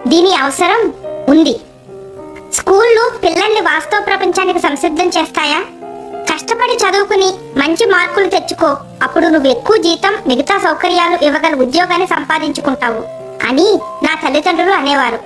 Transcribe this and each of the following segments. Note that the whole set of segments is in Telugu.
దీని అవసరం ఉంది స్కూళ్ళు పిల్లల్ని వాస్తవ ప్రపంచానికి సంసిద్ధం చేస్తాయా కష్టపడి చదువుకుని మంచి మార్కులు తెచ్చుకో అప్పుడు నువ్వు ఎక్కువ జీతం మిగతా సౌకర్యాలు ఇవ్వగల ఉద్యోగాన్ని సంపాదించుకుంటావు అని నా తల్లిదండ్రులు అనేవారు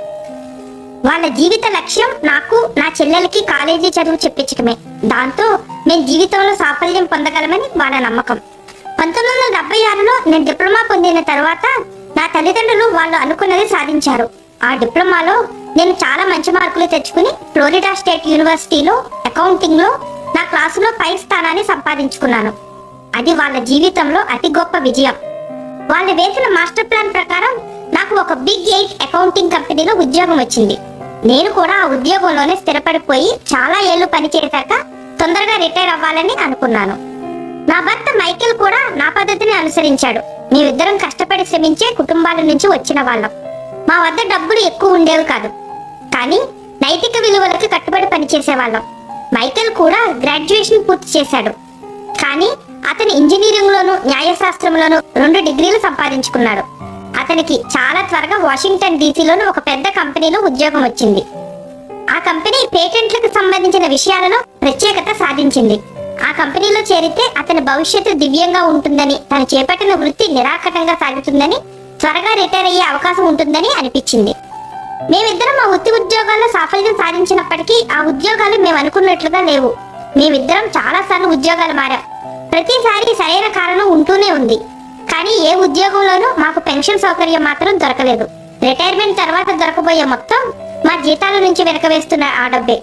వాళ్ళ జీవిత లక్ష్యం నాకు నా చెల్లెలకి కాలేజీ చదువు చెప్పించడమే దాంతో మేము జీవితంలో సాఫల్యం పొందగలమని వాళ్ళ నమ్మకం పంతొమ్మిది వందల డెబ్బై ఆరులో నేను డిప్లొమా పొందిన తర్వాత నా తల్లిదండ్రులు వాళ్ళు అనుకున్నది సాధించారు ఆ డిప్లొమాలో నేను చాలా మంచి మార్కులు తెచ్చుకుని ఫ్లోరిడా స్టేట్ యూనివర్సిటీలో అకౌంటింగ్ లో నా క్లాసులో పై స్థానాన్ని సంపాదించుకున్నాను అది వాళ్ళ జీవితంలో అతి గొప్ప విజయం వాళ్ళు వేసిన మాస్టర్ ప్లాన్ ప్రకారం నాకు ఒక బిగ్ ఎయిట్ అకౌంటింగ్ కంపెనీలో ఉద్యోగం వచ్చింది నేను కూడా ఆ ఉద్యోగంలోనే స్థిరపడిపోయి చాలా ఏళ్ళు పనిచేశాక తొందరగా రిటైర్ అవ్వాలని అనుకున్నాను నా భర్త మైకేల్ కూడా నా పద్ధతిని అనుసరించాడు మేమిద్దరం కష్టపడి శ్రమించే కుటుంబాల నుంచి వచ్చిన వాళ్ళం మా వద్ద డబ్బులు ఎక్కువ ఉండేవి కాదు కానీ నైతిక విలువలకు కట్టుబడి పనిచేసే వాళ్ళం మైకేల్ కూడా గ్రాడ్యుయేషన్ పూర్తి చేశాడు కానీ అతను ఇంజనీరింగ్ లోను న్యాయశాస్త్రంలోను రెండు డిగ్రీలు సంపాదించుకున్నాడు అతనికి చాలా త్వరగా వాషింగ్టన్ డీసీలోని ఒక పెద్ద కంపెనీలో ఉద్యోగం వచ్చింది ఆ కంపెనీ పేటెంట్లకు సంబంధించిన విషయాలలో ప్రత్యేకత సాధించింది ఆ కంపెనీలో చేరితే అతని భవిష్యత్తు దివ్యంగా ఉంటుందని తను చేపట్టిన వృత్తి నిరాకటంగా సాగుతుందని త్వరగా రిటైర్ అయ్యే అవకాశం ఉంటుందని అనిపించింది మేమిద్దరం మా వృత్తి ఉద్యోగాల్లో సాఫల్యం సాధించినప్పటికీ ఆ ఉద్యోగాలు మేము అనుకున్నట్లుగా లేవు మేమిద్దరం చాలా సార్లు ఉద్యోగాలు మారాం ప్రతిసారి సరైన కారణం ఉంటూనే ఉంది కానీ ఏ ఉద్యోగంలోనూ మాకు పెన్షన్ సౌకర్యం మాత్రం దొరకలేదు రిటైర్మెంట్ తర్వాత దొరకబోయే మొత్తం మా జీతాల నుంచి వెనకవేస్తున్న ఆ డబ్బే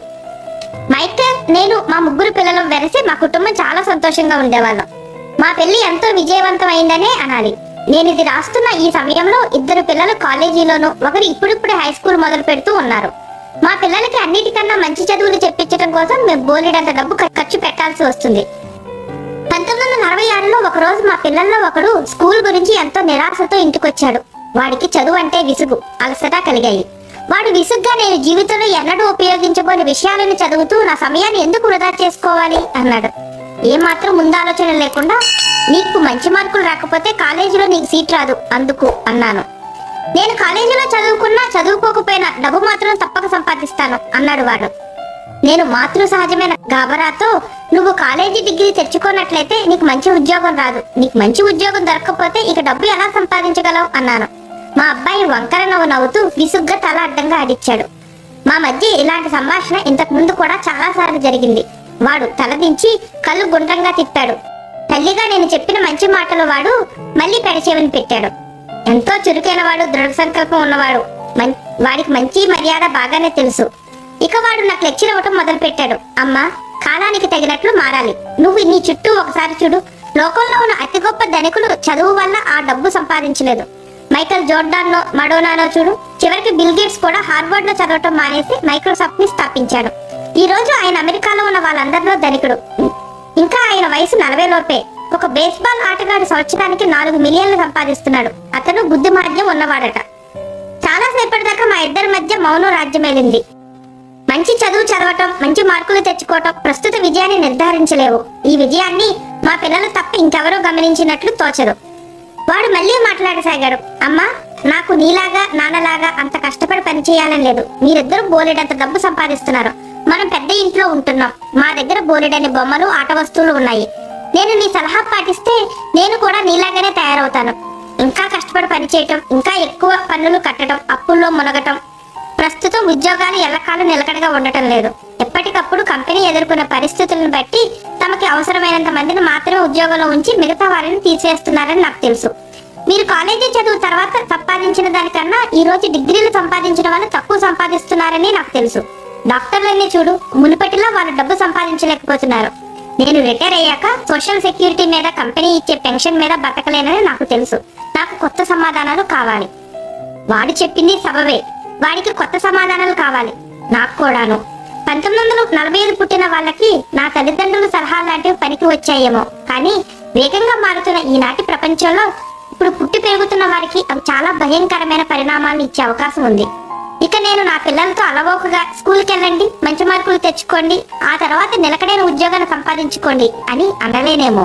మైకేల్ నేను మా ముగ్గురు పిల్లలం వెరసి మా కుటుంబం చాలా సంతోషంగా ఉండేవాళ్ళం మా పెళ్లి ఎంతో విజయవంతం అయిందనే అనాలి నేను ఇది రాస్తున్న ఈ సమయంలో ఇద్దరు పిల్లలు కాలేజీలోను ఒకరు ఇప్పుడిప్పుడే హై స్కూల్ మొదలు పెడుతూ ఉన్నారు మా పిల్లలకి అన్నిటికన్నా మంచి చదువులు చెప్పించడం కోసం మేము బోలెడంత డబ్బు ఖ- ఖర్చు పెట్టాల్సి వస్తుంది పంతొమ్మిది వందల నలభై ఆరులో ఒక రోజు మా పిల్లల్లో ఒకడు స్కూల్ గురించి ఎంతో నిరాశతో ఇంటికొచ్చాడు వాడికి చదువు అంటే విసుగు అలసట కలిగాయి వాడు విసుగ్గా నేను జీవితంలో ఎన్నడూ ఉపయోగించబోని విషయాలను చదువుతూ నా సమయాన్ని ఎందుకు వృధా చేసుకోవాలి అన్నాడు ఏమాత్రం ముందాలోచన లేకుండా నీకు మంచి మార్కులు రాకపోతే కాలేజీలో నీకు సీట్ రాదు అందుకు అన్నాను నేను కాలేజీలో చదువుకున్నా చదువుకోకపోయినా డబ్బు మాత్రం తప్పక సంపాదిస్తాను అన్నాడు వాడు నేను మాతృ సహజమైన గాబరాతో నువ్వు కాలేజీ డిగ్రీ తెచ్చుకోనట్లయితే నీకు మంచి ఉద్యోగం రాదు నీకు మంచి ఉద్యోగం దొరకకపోతే ఇక డబ్బు ఎలా సంపాదించగలవు అన్నాను మా అబ్బాయి వంకర నవ్వు నవ్వుతూ విసుగ్గా తల అడ్డంగా అడిచాడు మా మధ్య ఇలాంటి సంభాషణ ఇంతకు ముందు కూడా చాలా సార్లు జరిగింది వాడు తలదించి కళ్ళు గుండ్రంగా తిప్పాడు తల్లిగా నేను చెప్పిన మంచి మాటలు వాడు మళ్ళీ పెడచేవని పెట్టాడు ఎంతో చురుకైన వాడు దృఢ సంకల్పం ఉన్నవాడు మం- వాడికి మంచి మర్యాద బాగానే తెలుసు ఇక వాడు నాకు లెక్చర్ ఇవ్వటం మొదలు పెట్టాడు అమ్మా కాలానికి తగినట్లు మారాలి నువ్వు నీ చుట్టూ ఒకసారి చూడు లోకంలో ఉన్న అతి గొప్ప ధనికులు చదువు వల్ల ఆ డబ్బు సంపాదించలేదు మైకల్ జోర్డాన్నో మడోనానో చూడు చివరికి బిల్ గేట్స్ కూడా హార్వర్డ్ లో చదవటం మానేసి మైక్రోసాఫ్ట్ ని స్థాపించాడు ఈ రోజు ఆయన అమెరికాలో ఉన్న వాళ్ళందరిలో ధనికుడు ఇంకా ఆయన వయసు నలభై లోపే ఒక బేస్బాల్ ఆటగాడు సంవత్సరానికి నాలుగు మిలియన్లు సంపాదిస్తున్నాడు అతను బుద్ధి మాధ్యం ఉన్నవాడట చాలా సేపటి దాకా మా ఇద్దరి మధ్య మౌనం రాజ్యమేలింది మంచి చదువు చదవటం మంచి మార్కులు తెచ్చుకోవటం ప్రస్తుత విజయాన్ని నిర్ధారించలేవు ఈ విజయాన్ని మా పిల్లలు తప్ప ఇంకెవరూ గమనించినట్లు తోచదు వాడు మళ్ళీ మాట్లాడసాగాడు అమ్మా నాకు నీలాగా నాన్నలాగా అంత కష్టపడి పని చేయాలని లేదు మీరిద్దరూ బోలెడంత డబ్బు సంపాదిస్తున్నారు మనం పెద్ద ఇంట్లో ఉంటున్నాం మా దగ్గర బోలెడని బొమ్మలు ఆట వస్తువులు ఉన్నాయి నేను నీ సలహా పాటిస్తే నేను కూడా నీలాగానే తయారవుతాను ఇంకా కష్టపడి పని చేయటం ఇంకా ఎక్కువ పన్నులు కట్టడం అప్పుల్లో మునగటం ప్రస్తుతం ఉద్యోగాలు ఎల్లకాలం నిలకడగా ఉండటం లేదు ఎప్పటికప్పుడు కంపెనీ ఎదుర్కొన్న పరిస్థితులను బట్టి తమకి అవసరమైనంత మందిని మాత్రమే ఉద్యోగంలో ఉంచి మిగతా వారిని తీసేస్తున్నారని నాకు తెలుసు మీరు కాలేజీ చదువు తర్వాత సంపాదించిన దానికన్నా ఈ రోజు డిగ్రీలు సంపాదించడం వల్ల తక్కువ సంపాదిస్తున్నారని నాకు తెలుసు డాక్టర్లన్నీ చూడు మునుపటిలా వాళ్ళు డబ్బు సంపాదించలేకపోతున్నారు నేను రిటైర్ అయ్యాక సోషల్ సెక్యూరిటీ మీద కంపెనీ ఇచ్చే పెన్షన్ మీద బతకలేనని నాకు తెలుసు నాకు కొత్త సమాధానాలు కావాలి వాడు చెప్పింది సబవే వాడికి కొత్త సమాధానాలు కావాలి నాకు కూడాను పంతొమ్మిది వందల నలభై ఐదు పుట్టిన వాళ్ళకి నా తల్లిదండ్రుల సలహా లాంటివి పనికి వచ్చాయేమో కానీ వేగంగా మారుతున్న ఈనాటి ప్రపంచంలో ఇప్పుడు పుట్టి పెరుగుతున్న వారికి అవి చాలా భయంకరమైన పరిణామాలను ఇచ్చే అవకాశం ఉంది ఇక నేను నా పిల్లలతో అలవోకగా స్కూల్కి వెళ్ళండి మంచి మార్కులు తెచ్చుకోండి ఆ తర్వాత నిలకడైన ఉద్యోగాన్ని సంపాదించుకోండి అని అనలేనేమో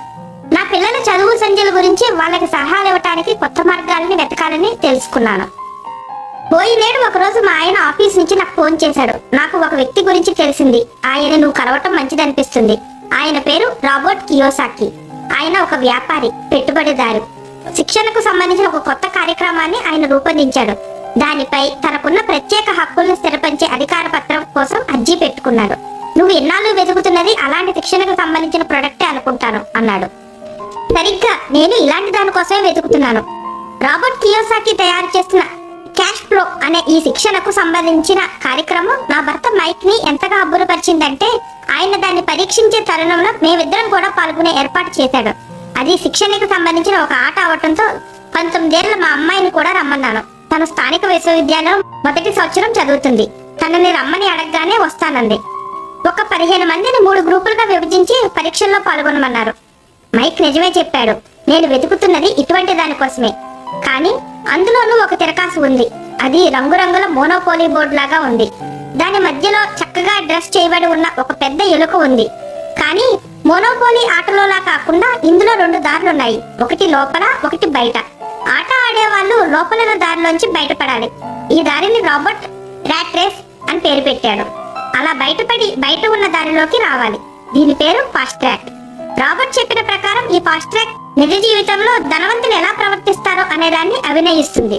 నా పిల్లల చదువు సంధ్యల గురించి వాళ్ళకి సలహాలు ఇవ్వటానికి కొత్త మార్గాలని వెతకాలని తెలుసుకున్నాను పోయినేడు ఒకరోజు మా ఆయన ఆఫీస్ నుంచి నాకు ఫోన్ చేశాడు నాకు ఒక వ్యక్తి గురించి తెలిసింది ఆయన నువ్వు కలవటం మంచిదనిపిస్తుంది ఆయన పేరు రాబర్ట్ కియోసాకి ఆయన ఒక వ్యాపారి పెట్టుబడిదారు శిక్షణకు సంబంధించిన ఒక కొత్త కార్యక్రమాన్ని ఆయన రూపొందించాడు దానిపై తనకున్న ప్రత్యేక హక్కులను స్థిరపరిచే అధికార పత్రం కోసం అర్జీ పెట్టుకున్నాడు నువ్వు ఎన్నాళ్ళు వెతుకుతున్నది అలాంటి శిక్షణకు సంబంధించిన ప్రొడక్టే అనుకుంటాను అన్నాడు సరిగ్గా నేను ఇలాంటి దానికోసమే వెతుకుతున్నాను రాబర్ట్ కియోసాకి తయారు చేసిన క్యాష్ ఫ్లో అనే ఈ శిక్షణకు సంబంధించిన కార్యక్రమం నా భర్త మైక్ ని ఎంతగా అబ్బురపరిచిందంటే ఆయన దాన్ని పరీక్షించే తరుణంలో మేమిద్దరం కూడా పాల్గొనే ఏర్పాటు చేశాడు అది శిక్షణకు సంబంధించిన ఒక ఆట అవటంతో పంతొమ్మిదేళ్ల మా అమ్మాయిని కూడా రమ్మన్నాను తను స్థానిక విశ్వవిద్యాలయం మొదటి సంవత్సరం చదువుతుంది తనని రమ్మని అడగగానే వస్తానంది ఒక పదిహేను మందిని మూడు గ్రూపులుగా విభజించి పరీక్షల్లో పాల్గొనమన్నారు మైక్ నిజమే చెప్పాడు నేను వెతుకుతున్నది ఇటువంటి దానికోసమే కానీ అందులోనూ ఒక తిరకాసు ఉంది అది రంగురంగుల మోనోపోలీ బోర్డు లాగా ఉంది దాని మధ్యలో చక్కగా డ్రెస్ చేయబడి ఉన్న ఒక పెద్ద ఎలుక ఉంది కానీ మోనోపోలీ ఆటలోలా కాకుండా ఇందులో రెండు దారులున్నాయి ఒకటి లోపల ఒకటి బయట ఆట ఆడే వాళ్ళు లోపల దారిలోంచి బయటపడాలి ఈ దారిని రాబర్ట్ ర్యాట్ రేస్ అని పేరు పెట్టాడు అలా బయటపడి బయట ఉన్న దారిలోకి రావాలి దీని పేరు ఫాస్ట్ ట్రాక్ రాబర్ట్ చెప్పిన ప్రకారం ఈ ఫాస్ట్ ట్రాక్ నిజ జీవితంలో ధనవంతులు ఎలా ప్రవర్తిస్తారో అనే దాన్ని అభినయిస్తుంది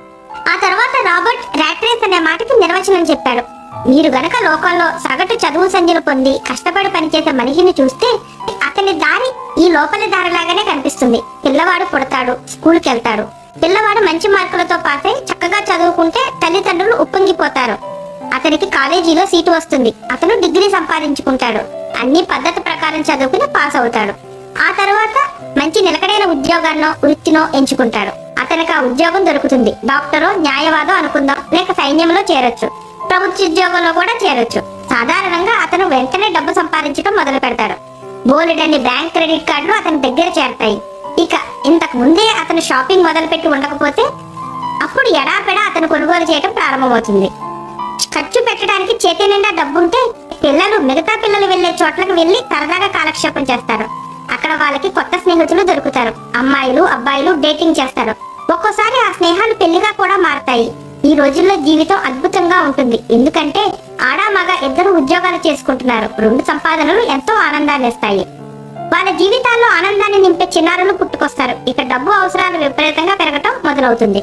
ఆ తర్వాత రాబర్ట్ ర్యాట్ రేస్ అనే మాటకి నిర్వచనం చెప్పాడు మీరు గనక లోకంలో సగటు చదువు సంఖ్యలు పొంది కష్టపడి పనిచేసే మనిషిని చూస్తే అతని దారి ఈ లోపలి దారిలాగానే కనిపిస్తుంది పిల్లవాడు పుడతాడు స్కూల్కి వెళ్తాడు పిల్లవాడు మంచి మార్కులతో పాస్ అయి చక్కగా చదువుకుంటే తల్లిదండ్రులు ఉప్పొంగిపోతారు అతనికి కాలేజీలో సీటు వస్తుంది అతను డిగ్రీ సంపాదించుకుంటాడు అన్ని పద్ధతి ప్రకారం చదువుకుని పాస్ అవుతాడు ఆ తర్వాత మంచి నిలకడైన ఉద్యోగాన్నో వృత్తినో ఎంచుకుంటాడు అతనికి ఆ ఉద్యోగం దొరుకుతుంది డాక్టరో న్యాయవాదో అనుకుందాం లేక సైన్యంలో చేరొచ్చు ప్రభుత్వ ఉద్యోగంలో కూడా చేరొచ్చు సాధారణంగా అతను వెంటనే డబ్బు సంపాదించడం మొదలు పెడతాడు బోలెడన్ని బ్యాంక్ క్రెడిట్ కార్డులు అతని దగ్గర చేరతాయి ఇక ఇంతకు ముందే అతను షాపింగ్ మొదలుపెట్టి ఉండకపోతే అప్పుడు ఎడాపెడా అతను కొనుగోలు చేయడం ప్రారంభమవుతుంది ఖర్చు పెట్టడానికి చేతి నిండా డబ్బుంటే పిల్లలు మిగతా పిల్లలు వెళ్లే చోట్లకు వెళ్లి సరదాగా కాలక్షేపం చేస్తారు అక్కడ వాళ్ళకి కొత్త స్నేహితులు దొరుకుతారు అమ్మాయిలు అబ్బాయిలు డేటింగ్ చేస్తారు ఒక్కోసారి ఆ స్నేహాలు పెళ్లిగా కూడా మారతాయి ఈ రోజుల్లో జీవితం అద్భుతంగా ఉంటుంది ఎందుకంటే ఆడా మగ ఇద్దరు ఉద్యోగాలు చేసుకుంటున్నారు రెండు సంపాదనలు ఎంతో ఆనందాన్ని ఇస్తాయి వాళ్ళ జీవితాల్లో ఆనందాన్ని నింపే చిన్నారులు పుట్టుకొస్తారు ఇక డబ్బు అవసరాలు విపరీతంగా పెరగటం మొదలవుతుంది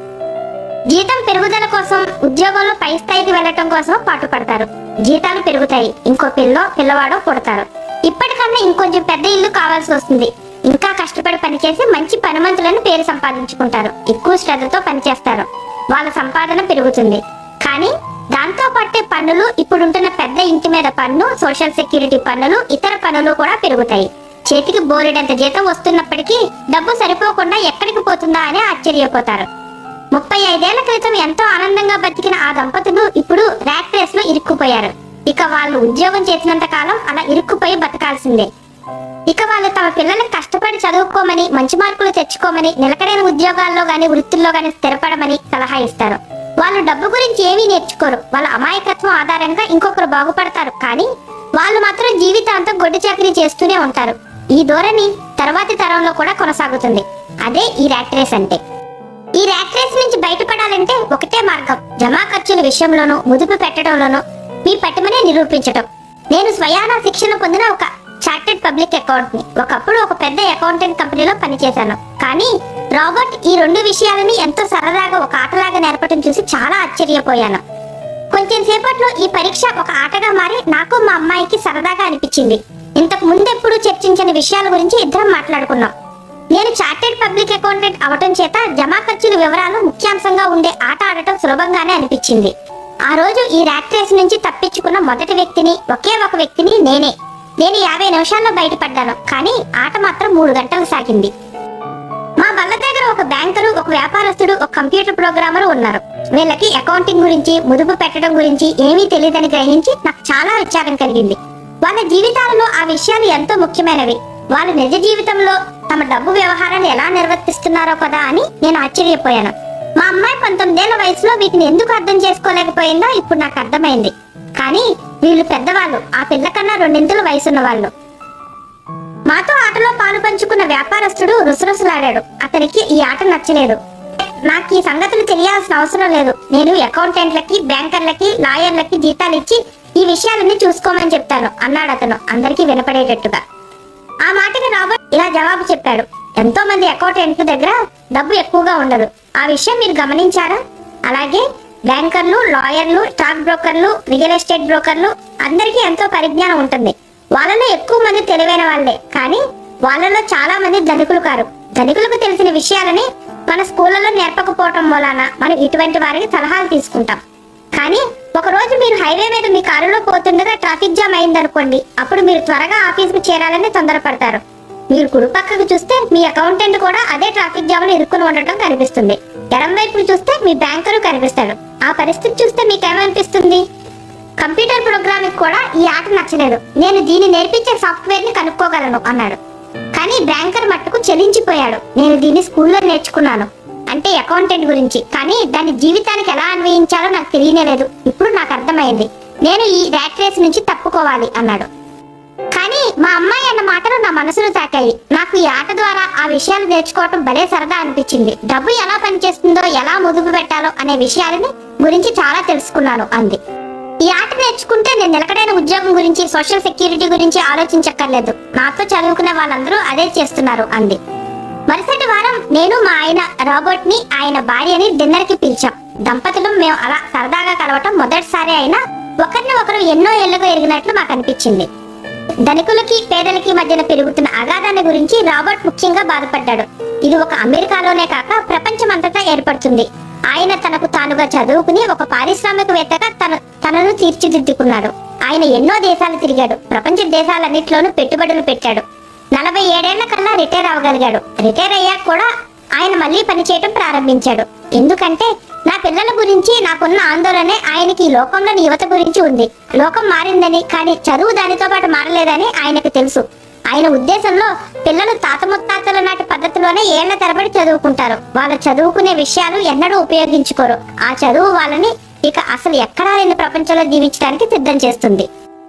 జీతం పెరుగుదల కోసం ఉద్యోగంలో పై స్థాయికి వెళ్ళటం కోసం పాటుపడతారు జీతాలు పెరుగుతాయి ఇంకో పిల్లో పిల్లవాడో పుడతారు ఇప్పటికన్నా ఇంకొంచెం పెద్ద ఇల్లు కావాల్సి వస్తుంది ఇంకా కష్టపడి పనిచేసి మంచి పనిమంతులను పేరు సంపాదించుకుంటారు ఎక్కువ శ్రద్ధతో పనిచేస్తారు వాళ్ళ సంపాదన పెరుగుతుంది కానీ దాంతో పట్టే పన్నులు ఇప్పుడుంటున్న పెద్ద ఇంటి మీద పన్ను సోషల్ సెక్యూరిటీ పన్నులు ఇతర పన్నులు కూడా పెరుగుతాయి చేతికి బోలెడంత జీతం వస్తున్నప్పటికీ డబ్బు సరిపోకుండా ఎక్కడికి పోతుందా అని ఆశ్చర్యపోతారు ముప్పై ఐదేళ్ల క్రితం ఎంతో ఆనందంగా బతికిన ఆ దంపతులు ఇప్పుడు ర్యాట్ రేస్ లో ఇరుక్కుపోయారు ఇక వాళ్ళు ఉద్యోగం చేసినంత కాలం అలా ఇరుక్కుపోయి బతకాల్సిందే ఇక వాళ్ళు తమ పిల్లల్ని కష్టపడి చదువుకోమని మంచి మార్కులు తెచ్చుకోమని నిలకడైన ఉద్యోగాల్లో గాని వృత్తుల్లో గాని స్థిరపడమని సలహా ఇస్తారు వాళ్ళు డబ్బు గురించి ఏమీ నేర్చుకోరు వాళ్ళ అమాయకత్వం ఆధారంగా ఇంకొకరు బాగుపడతారు కానీ వాళ్ళు మాత్రం జీవితాంతం గొడ్డు చాకరీ చేస్తూనే ఉంటారు ఈ ధోరణి తర్వాతి తరంలో కూడా కొనసాగుతుంది అదే ఈ ర్యాట్ రేస్ అంటే ఈ ర్యాట్ రేస్ నుంచి బయటపడాలంటే ఒకటే మార్గం జమా ఖర్చుల విషయంలోనూ ముదుపు పెట్టడంలోనూ మీ పట్టుమనే నిరూపించటం నేను స్వయానా శిక్షణ పొందిన ఒక చార్టెడ్ పబ్లిక్ అకౌంట్ ని ఒకప్పుడు ఒక పెద్ద అకౌంటెంట్ కంపెనీలో పనిచేశాను కానీ రాబర్ట్ ఈ రెండు విషయాలని ఎంతో సరదాగా ఒక ఆటలాగా నేర్పటం చూసి చాలా ఆశ్చర్యపోయాను కొంచెం సేపట్లో ఈ పరీక్ష ఒక ఆటగా మారి నాకు మా అమ్మాయికి సరదాగా అనిపించింది ఇంతకు ముందెప్పుడు చర్చించని విషయాల గురించి ఇద్దరం మాట్లాడుకున్నాం నేను చార్టెడ్ పబ్లిక్ అకౌంటెంట్ అవటం చేత జమా ఖర్చుల వివరాలు ముఖ్యాంశంగా ఉండే ఆట ఆడటం సులభంగానే అనిపించింది ఆ రోజు ఈ ర్యాట్ రేస్ నుంచి తప్పించుకున్న మొదటి వ్యక్తిని ఒకే ఒక వ్యక్తిని నేనే నేను యాభై నిమిషాల్లో బయటపడ్డాను కానీ ఆట మాత్రం మూడు గంటలు సాగింది మా బల్ల దగ్గర ఒక బ్యాంకరు ఒక వ్యాపారస్తుడు ఒక కంప్యూటర్ ప్రోగ్రామర్ ఉన్నారు వీళ్ళకి అకౌంటింగ్ గురించి ముదుపు పెట్టడం గురించి ఏమీ తెలియదని గ్రహించి నాకు చాలా విచారం కలిగింది వాళ్ళ జీవితాలలో ఆ విషయాలు ఎంతో ముఖ్యమైనవి వాళ్ళ నిజ జీవితంలో తమ డబ్బు వ్యవహారాన్ని ఎలా నిర్వర్తిస్తున్నారో కదా అని నేను ఆశ్చర్యపోయాను మా అమ్మాయి పంతొమ్మిదేళ్ల వయసులో వీటిని ఎందుకు అర్థం చేసుకోలేకపోయిందో ఇప్పుడు నాకు అర్థమైంది కానీ వీళ్ళు పెద్దవాళ్ళు ఆ పిల్ల కన్నా రెండింతల వయసున్న వాళ్ళు మాతో ఆటలో పాలు పంచుకున్న వ్యాపారస్తుడు రుసరుసలాడాడు అతనికి ఈ ఆట నచ్చలేదు నాకు ఈ సంగతులు తెలియాల్సిన అవసరం లేదు నేను అకౌంటెంట్లకి బ్యాంకర్లకి లాయర్లకి జీతాలు ఇచ్చి ఈ విషయాలన్నీ చూసుకోమని చెప్తాను అన్నాడు అతను అందరికీ వినపడేటట్టుగా ఆ మాటకి రాబర్ట్ ఇలా జవాబు చెప్పాడు ఎంతో మంది అకౌంటెంట్ల దగ్గర డబ్బు ఎక్కువగా ఉండదు ఆ విషయం మీరు గమనించారా అలాగే బ్యాంకర్లు లాయర్లు స్టాక్ బ్రోకర్లు రియల్ ఎస్టేట్ బ్రోకర్లు అందరికీ ఎంతో పరిజ్ఞానం ఉంటుంది వాళ్ళలో ఎక్కువ మంది తెలివైన వాళ్ళే కానీ వాళ్ళలో చాలా మంది ధనికులు కారు ధనికులకు తెలిసిన విషయాలని మన స్కూళ్ళలో నేర్పకపోవటం మూలాన మనం ఇటువంటి వారికి సలహాలు తీసుకుంటాం కానీ ఒక రోజు మీరు హైవే మీద మీ కారులో పోతుండగా ట్రాఫిక్ జామ్ అయిందనుకోండి అప్పుడు మీరు త్వరగా ఆఫీస్కి చేరాలని తొందరపడతారు మీరు కుడి పక్కకు చూస్తే మీ అకౌంటెంట్ కూడా అదే ట్రాఫిక్ జామ్ లో ఇరుక్కుని ఉండటం కనిపిస్తుంది ఎడం వైపు చూస్తే మీ బ్యాంకరు కనిపిస్తాడు ఆ పరిస్థితి చూస్తే మీకేమనిపిస్తుంది కంప్యూటర్ ప్రోగ్రామింగ్ కూడా ఈ ఆట నచ్చలేదు నేను దీన్ని నేర్పించే సాఫ్ట్వేర్ ని కనుక్కోగలను అన్నాడు కానీ బ్యాంకర్ మట్టుకు చెల్లించిపోయాడు నేను దీన్ని స్కూల్లో నేర్చుకున్నాను అంటే అకౌంటెంట్ గురించి కానీ దాన్ని జీవితానికి ఎలా అన్వయించాలో నాకు తెలియలేదు ఇప్పుడు నాకు అర్థమైంది నేను ఈ ర్యాట్ రేస్ నుంచి తప్పుకోవాలి అన్నాడు కానీ మా అమ్మాయి అన్న మాటలు నా మనసును తాకాయి నాకు ఈ ఆట ద్వారా ఆ విషయాలు నేర్చుకోవటం భలే సరదా అనిపించింది డబ్బు ఎలా పనిచేస్తుందో ఎలా ముదుపు పెట్టాలో అనే విషయాలని గురించి చాలా తెలుసుకున్నాను అంది ఈ ఆట నేర్చుకుంటే నేను నిలకడైన ఉద్యోగం గురించి సోషల్ సెక్యూరిటీ గురించి ఆలోచించక్కర్లేదు నాతో చదువుకునే వాళ్ళందరూ అదే చేస్తున్నారు అంది మరుసటి వారం నేను మా ఆయన రాబర్ట్ ని ఆయన భార్యని డిన్నర్ కి పిలిచాం దంపతులు మేము అలా సరదాగా కలవటం మొదటిసారి అయినా ఒకరిని ఒకరు ఎన్నో ఏళ్లుగా ఎరిగినట్లు మాకు అనిపించింది ధనికులకి పేదలకి మధ్యన పెరుగుతున్న అగాధాన్ని గురించి రాబర్ట్ ముఖ్యంగా బాధపడ్డాడు ఇది ఒక అమెరికాలోనే కాక ప్రపంచమంతటా ఏర్పడుతుంది ఆయన తనకు తానుగా చదువుకుని ఒక పారిశ్రామికవేత్తగా తన తనను తీర్చిదిద్దుకున్నాడు ఆయన ఎన్నో దేశాలు తిరిగాడు ప్రపంచ దేశాలన్నింటిలోనూ పెట్టుబడులు పెట్టాడు నలభై ఏడేళ్ల కల్లా రిటైర్ అవ్వగలిగాడు రిటైర్ అయ్యాక కూడా ఆయన మళ్ళీ పనిచేయటం ప్రారంభించాడు ఎందుకంటే నా పిల్లల గురించి నాకున్న ఆందోళనే ఆయనకి ఈ లోకంలోని యువత గురించి ఉంది లోకం మారిందని కానీ చదువు దానితో పాటు మారలేదని ఆయనకు తెలుసు ఆయన ఉద్దేశంలో పిల్లలు తాత ముత్తాతల నాటి పద్ధతిలోనే ఏళ్ల తరబడి చదువుకుంటారు వాళ్ళు చదువుకునే విషయాలు ఎన్నడూ ఉపయోగించుకోరు ఆ చదువు వాళ్ళని ఇక అసలు ఎక్కడా లేని ప్రపంచంలో జీవించడానికి సిద్ధం చేస్తుంది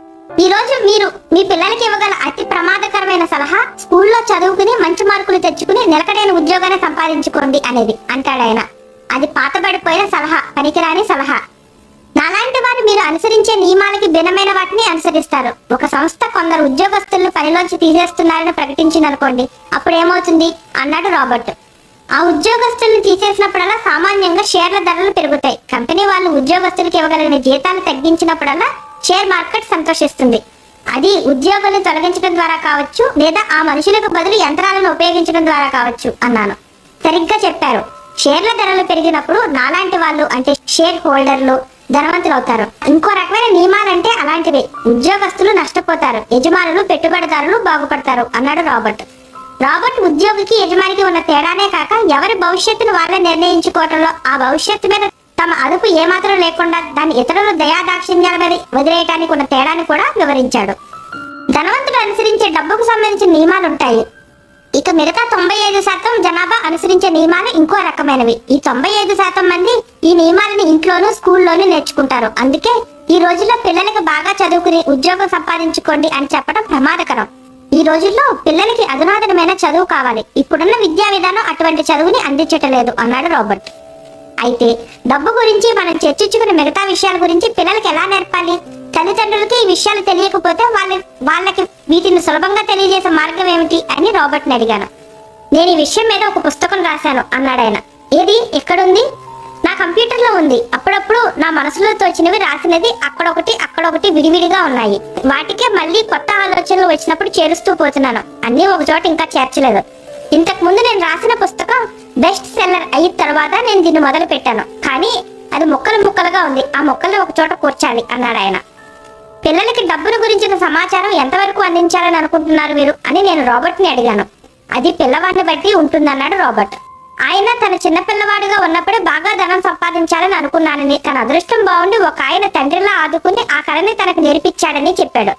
ఈ రోజు మీరు మీ పిల్లలకి ఇవ్వగల అతి ప్రమాదకరమైన సలహా స్కూల్లో చదువుకుని మంచి మార్కులు తెచ్చుకుని నిలకడైన ఉద్యోగాన్ని సంపాదించుకోండి అనేది అంటాడు ఆయన అది పాతబడిపోయిన సలహా పనికిరాని సలహా నాలాంటి వారు మీరు అనుసరించే నియమాలకి భిన్నమైన వాటిని అనుసరిస్తారు ఒక సంస్థ కొందరు ఉద్యోగస్తులను పనిలోంచి తీసేస్తున్నారని ప్రకటించిందనుకోండి అప్పుడు ఏమవుతుంది అన్నాడు రాబర్ట్ ఆ ఉద్యోగస్తుల్ని తీసేసినప్పుడల్లా సామాన్యంగా షేర్ల ధరలు పెరుగుతాయి కంపెనీ వాళ్ళు ఉద్యోగస్తులకు ఇవ్వగలిగిన జీతాలు తగ్గించినప్పుడల్లా షేర్ మార్కెట్ సంతోషిస్తుంది అది ఉద్యోగులను తొలగించడం ద్వారా కావచ్చు లేదా ఆ మనుషులకు బదులు యంత్రాలను ఉపయోగించడం ద్వారా కావచ్చు అన్నాను సరిగ్గా చెప్పారు షేర్ల ధరలు పెరిగినప్పుడు నాలాంటి వాళ్ళు అంటే షేర్ హోల్డర్లు ధనవంతులు అవుతారు ఇంకో రకమైన నియమాలంటే అలాంటివి ఉద్యోగస్తులు నష్టపోతారు యజమానులు పెట్టుబడిదారులు బాగుపడతారు అన్నాడు రాబర్ట్ రాబర్ట్ ఉద్యోగికి యజమానికి ఉన్న తేడానే కాక ఎవరి భవిష్యత్తును వాళ్ళే నిర్ణయించుకోవటంలో ఆ భవిష్యత్తు మీద తమ అదుపు ఏమాత్రం లేకుండా దాన్ని ఇతరుల దయాదాక్షిణ్యాల మీద వదిలేయటానికి ఉన్న తేడాని కూడా వివరించాడు ధనవంతులు అనుసరించే డబ్బుకు సంబంధించిన నియమాలు ఉంటాయి ఇక మిగతా తొంభై ఐదు శాతం జనాభా అనుసరించే నియమాలు ఇంకో రకమైనవి ఈ తొంభై ఐదు శాతం మంది ఈ నియమాలను ఇంట్లోనూ స్కూల్లోనూ నేర్చుకుంటారు అందుకే ఈ రోజుల్లో పిల్లలకి బాగా చదువుకుని ఉద్యోగం సంపాదించుకోండి అని చెప్పడం ప్రమాదకరం ఈ రోజుల్లో పిల్లలకి అధునాతనమైన చదువు కావాలి ఇప్పుడున్న విద్యా విధానం అటువంటి చదువుని అందించటలేదు అన్నాడు రాబర్ట్ అయితే డబ్బు గురించి మనం చర్చించుకున్న మిగతా విషయాల గురించి పిల్లలకి ఎలా నేర్పాలి తల్లిదండ్రులకి ఈ విషయాలు తెలియకపోతే వాళ్ళ వాళ్ళకి వీటిని సులభంగా తెలియజేసే మార్గం ఏమిటి అని రాబర్ట్ని అడిగాను నేను ఈ విషయం మీద ఒక పుస్తకం రాశాను అన్నాడు ఆయన ఏది ఎక్కడుంది నా కంప్యూటర్లో ఉంది అప్పుడప్పుడు నా మనసులో తోచినవి రాసినది అక్కడొకటి అక్కడొకటి విడివిడిగా ఉన్నాయి వాటికే మళ్ళీ కొత్త ఆలోచనలు వచ్చినప్పుడు చేరుస్తూ పోతున్నాను అన్నీ ఒక చోట ఇంకా చేర్చలేదు ఇంతకు ముందు నేను రాసిన పుస్తకం బెస్ట్ సెల్లర్ అయిన తర్వాత నేను దీన్ని మొదలు పెట్టాను కానీ అది ముక్కలు ముక్కలుగా ఉంది ఆ ముక్కల్ని ఒక చోట కూర్చాలి అన్నాడు ఆయన పిల్లలకి డబ్బును గురించిన సమాచారం ఎంతవరకు అందించాలని అనుకుంటున్నారు మీరు అని నేను రాబర్ట్ని అడిగాను అది పిల్లవాడిని బట్టి ఉంటుందన్నాడు రాబర్ట్ ఆయన తన చిన్న పిల్లవాడిగా ఉన్నప్పుడే బాగా ధనం సంపాదించాలని అనుకున్నానని తన అదృష్టం బాగుండి ఒక ఆయన తండ్రిలా ఆదుకుని ఆ కళని తనకు నేర్పించాడని చెప్పాడు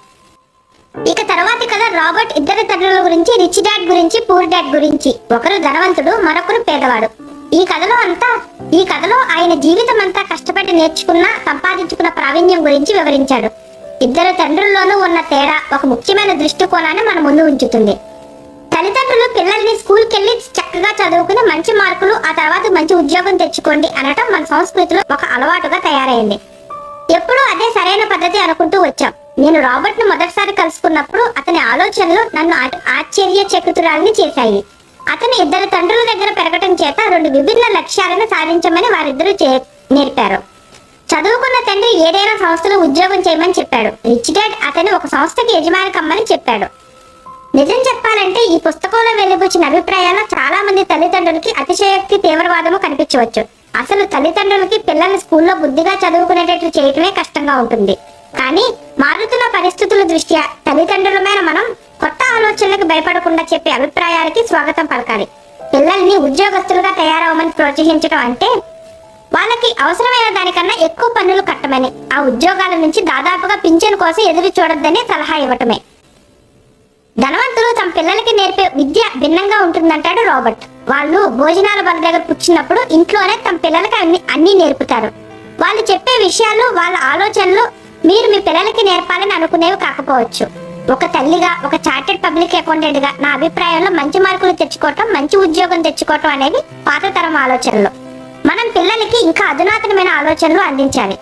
ఇక తర్వాతి కథ రాబర్ట్ ఇద్దరు తండ్రుల గురించి రిచ్ డాడ్ గురించి పూర్ డాడ్ గురించి ఒకరు ధనవంతుడు మరొకరు పేదవాడు ఈ కథలో అంతా ఈ కథలో ఆయన జీవితం అంతా కష్టపడి నేర్చుకున్న సంపాదించుకున్న ప్రావీణ్యం గురించి వివరించాడు ఇద్దరు తండ్రుల్లోనూ ఉన్న తేడా ఒక ముఖ్యమైన దృష్టికోణాన్ని మన ముందు ఉంచుతుంది తల్లిదండ్రులు పిల్లల్ని స్కూల్కి వెళ్ళి చక్కగా చదువుకుని మంచి మార్కులు ఆ తర్వాత మంచి ఉద్యోగం తెచ్చుకోండి అనటం మన సంస్కృతిలో ఒక అలవాటుగా తయారైంది ఎప్పుడూ అదే సరైన పద్ధతి అనుకుంటూ వచ్చాం నేను రాబర్ట్ ను మొదటిసారి కలుసుకున్నప్పుడు అతని ఆలోచనలు నన్ను ఆ- ఆశ్చర్యచకితురాలిని చేశాయి అతను ఇద్దరు తండ్రుల దగ్గర పెరగటం చేత రెండు విభిన్న లక్ష్యాలను సాధించమని వారిద్దరూ చే- నేర్పారు చదువుకున్న తండ్రి ఏదైనా సంస్థలో ఉద్యోగం చేయమని చెప్పాడు రిచ్ డాడ్ అతని ఒక సంస్థకి యజమాని కమ్మని చెప్పాడు నిజం చెప్పాలంటే ఈ పుస్తకంలో వెలుగుచ్చిన అభిప్రాయాల్లో చాలా మంది తల్లిదండ్రులకి అతిశయోక్తి తీవ్రవాదము కనిపించవచ్చు అసలు తల్లిదండ్రులకి పిల్లల్ని స్కూల్లో బుద్ధిగా చదువుకునేటట్లు చేయటమే కష్టంగా ఉంటుంది కానీ మారుతున్న పరిస్థితుల దృష్ట్యా తల్లిదండ్రులమైన మనం కొత్త ఆలోచనలకు భయపడకుండా చెప్పే అభిప్రాయాలకి స్వాగతం పలకాలి పిల్లల్ని ఉద్యోగస్తులుగా తయారవమని ప్రోత్సహించడం అంటే వాళ్ళకి అవసరమైన దానికన్నా ఎక్కువ పన్నులు కట్టమని ఆ ఉద్యోగాల నుంచి దాదాపుగా పింఛను కోసం ఎదురు చూడొద్దని సలహా ఇవ్వటమే ధనవంతులు తమ పిల్లలకి నేర్పే విద్య భిన్నంగా ఉంటుందంటాడు రాబర్ట్ వాళ్ళు భోజనాల బల దగ్గర కూర్చున్నప్పుడు ఇంట్లోనే తమ పిల్లలకి అన్ని అన్ని నేర్పుతారు వాళ్ళు చెప్పే విషయాలు వాళ్ళ ఆలోచనలు మీరు మీ పిల్లలకి నేర్పాలని అనుకునేవి కాకపోవచ్చు ఒక తల్లిగా ఒక చార్టెడ్ పబ్లిక్ అకౌంటెంట్ గా నా అభిప్రాయంలో మంచి మార్కులు తెచ్చుకోవటం మంచి ఉద్యోగం తెచ్చుకోవటం అనేవి పాతతరం ఆలోచనలు మనం పిల్లలకి ఇంకా అధునాతనమైన ఆలోచనలు అందించాలి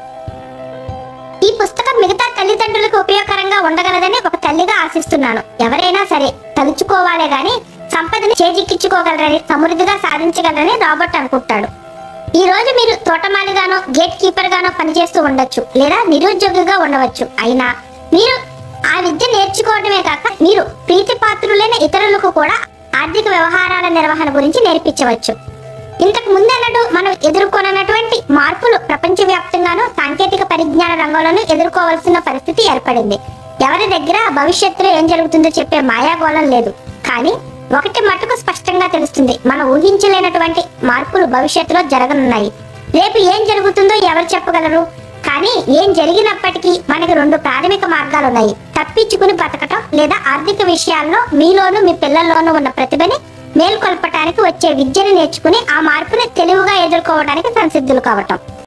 ఈ పుస్తకం మిగతా తల్లిదండ్రులకు ఉపయోగకరంగా ఉండగలదని ఒక తల్లిగా ఆశిస్తున్నాను ఎవరైనా సరే తలుచుకోవాలే గాని సంపదని చేజిక్కించుకోగలరని సమృద్ధిగా సాధించగలరని రాబర్ట్ అనుకుంటాడు ఈ రోజు మీరు తోటమాలిగానో గేట్ కీపర్ గానో పనిచేస్తూ ఉండొచ్చు లేదా నిరుద్యోగిగా ఉండవచ్చు అయినా మీరు ఆ విద్య నేర్చుకోవడమే కాక మీరు ప్రీతిపాత్రులైన ఇతరులకు కూడా ఆర్థిక వ్యవహారాల నిర్వహణ గురించి నేర్పించవచ్చు ఇంతకు ముందన్నట్టు మనం ఎదుర్కొన్నటువంటి మార్పులు ప్రపంచవ్యాప్తంగానూ సాంకేతిక పరిజ్ఞాన రంగంలోనూ ఎదుర్కోవాల్సిన పరిస్థితి ఏర్పడింది ఎవరి దగ్గర భవిష్యత్తులో ఏం జరుగుతుందో చెప్పే మాయాగోళం లేదు కానీ ఒకటి మటుకు స్పష్టంగా తెలుస్తుంది మనం ఊహించలేనటువంటి మార్పులు భవిష్యత్తులో జరగనున్నాయి రేపు ఏం జరుగుతుందో ఎవరు చెప్పగలరు కానీ ఏం జరిగినప్పటికీ మనకి రెండు ప్రాథమిక మార్గాలు ఉన్నాయి తప్పించుకుని బతకటం లేదా ఆర్థిక విషయాల్లో మీలోనూ మీ పిల్లల్లోనూ ఉన్న ప్రతిభని మేల్కొల్పటానికి వచ్చే విద్యను నేర్చుకుని ఆ మార్పుని తెలివిగా ఎదుర్కోవడానికి సంసిద్ధులు కావటం